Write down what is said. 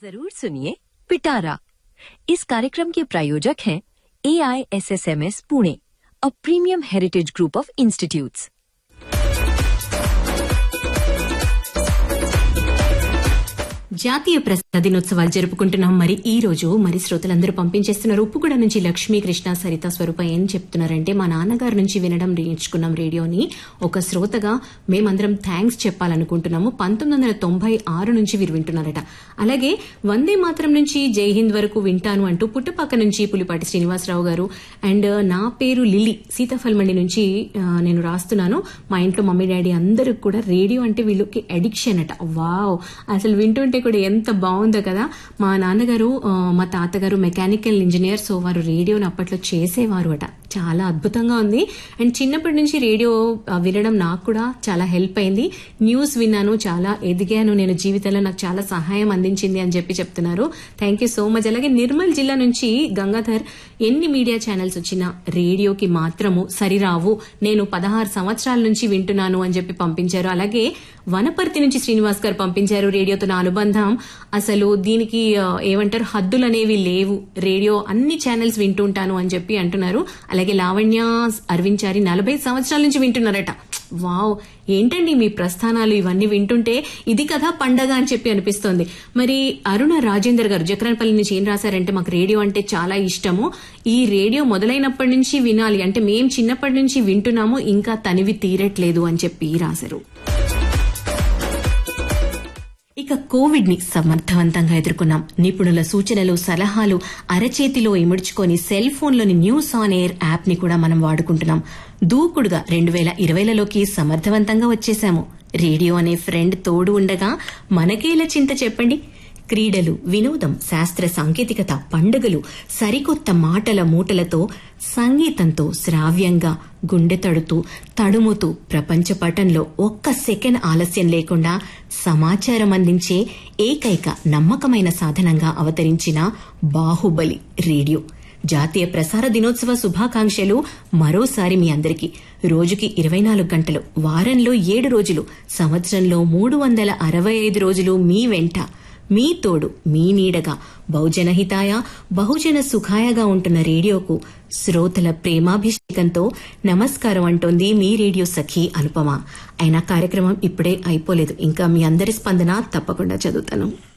जरूर सुनिए पिटारा इस कार्यक्रम के प्रायोजक हैं A I S S M S Pune a premium heritage group of institutes జాతీయ ప్రసార దినోత్సవాలు జరుపుకుంటున్నాం మరి ఈ రోజు మరి శ్రోతలందరూ పంపించేస్తున్నారు ఉప్పుగూడ నుంచి లక్ష్మీ కృష్ణ సరిత స్వరూప ఏం చెప్తున్నారంటే మా నాన్నగారి నుంచి వినడం నేర్చుకున్నాం రేడియోని ఒక శ్రోతగా మేమందరం థ్యాంక్స్ చెప్పాలనుకుంటున్నాము పంతొమ్మిది వందల తొంభై ఆరు నుంచి వీరు వింటున్నారట అలాగే వందే మాత్రం నుంచి జై హింద్ వరకు వింటాను అంటూ పుట్టపక్క నుంచి పులిపాటి శ్రీనివాసరావు గారు అండ్ నా పేరు లిలి సీతాఫల్మండి నుంచి ఆ, నేను రాస్తున్నాను మా ఇంట్లో మమ్మీ డాడీ అందరికి కూడా రేడియో అంటే వీళ్ళకి అడిక్షన్ అట వావ్ అసలు వింటుంటే కూడా ఎంత బాగుందో కదా మా నాన్నగారు ఆ, మా తాతగారు మెకానికల్ ఇంజనీర్ సో వారు రేడియోని అప్పట్లో చేసేవారు అట చాలా అద్భుతంగా ఉంది అండ్ చిన్నప్పటి నుంచి రేడియో ఆ, వినడం నాకు కూడా చాలా హెల్ప్ అయింది న్యూస్ విన్నాను చాలా ఎదిగాను నేను జీవితంలో నాకు చాలా సహాయం అందించింది అని చెప్పి చెప్తున్నారు థ్యాంక్ యూ సో మచ్ అలాగే నిర్మల్ జిల్లా నుంచి గంగాధర్ ఎన్ని మీడియా ఛానల్స్ వచ్చినా రేడియోకి మాత్రము సరిరావు నేను పదహారు సంవత్సరాల నుంచి వింటున్నాను అని చెప్పి పంపించారు అలాగే వనపర్తి నుంచి శ్రీనివాస్ గారు పంపించారు రేడియోతో నా అనుబంధం అసలు దీనికి ఆ, ఏమంటారు హద్దులు అనేవి లేవు రేడియో అన్ని ఛానల్స్ వింటుంటాను అని చెప్పి అంటున్నారు అలాగే లావణ్య అరవించారి నలభై సంవత్సరాల నుంచి వింటున్నారట వావ్ ఏంటండి మీ ప్రస్థానాలు ఇవన్నీ వింటుంటే ఇది కదా పండగ అని చెప్పి అనిపిస్తోంది మరి అరుణ రాజేందర్ గారు జక్రన్పల్లి నుంచి ఏం రాశారంటే మాకు రేడియో అంటే చాలా ఇష్టము ఈ రేడియో మొదలైనప్పటి నుంచి వినాలి అంటే మేం చిన్నప్పటి నుంచి వింటున్నాము ఇంకా తనివి తీరట్లేదు అని చెప్పి రాశారు ఇక కోవిడ్ ని సమర్థవంతంగా ఎదుర్కొన్నాం నిపుణుల సూచనలు సలహాలు అరచేతిలో ఇముడ్చుకొని సెల్ ఫోన్లోని న్యూస్ ఆన్ ఎయిర్ యాప్ ని కూడా మనం వాడుకుంటున్నాం దూకుడుగా రెండు వేల ఇరవైలలోకి సమర్థవంతంగా వచ్చేశాము రేడియో అనే ఫ్రెండ్ తోడు ఉండగా మనకేలా చింత చెప్పండి క్రీడలు వినోదం శాస్త్ర సాంకేతికత పండుగలు సరికొత్త మాటల మూటలతో సంగీతంతో శ్రావ్యంగా గుండె తడుతూ తడుముతూ ప్రపంచ పటంలో ఒక్క సెకండ్ ఆలస్యం లేకుండా సమాచారం అందించే ఏకైక నమ్మకమైన సాధనంగా అవతరించిన బాహుబలి రేడియో జాతీయ ప్రసార దినోత్సవ శుభాకాంక్షలు మరోసారి మీ అందరికీ రోజుకి ఇరవై నాలుగు గంటలు వారంలో ఏడు రోజులు సంవత్సరంలో మూడు వందల అరవై ఐదు రోజులు మీ వెంట మీ తోడు మీ నీడగా బహుజన హితాయ బహుజన సుఖాయగా ఉంటున్న రేడియోకు శ్రోతల ప్రేమాభిషేకంతో నమస్కారం అంటోంది మీ రేడియో సఖి అనుపమ అయినా కార్యక్రమం ఇప్పుడే అయిపోలేదు ఇంకా మీ అందరి స్పందన తప్పకుండా చదువుతాను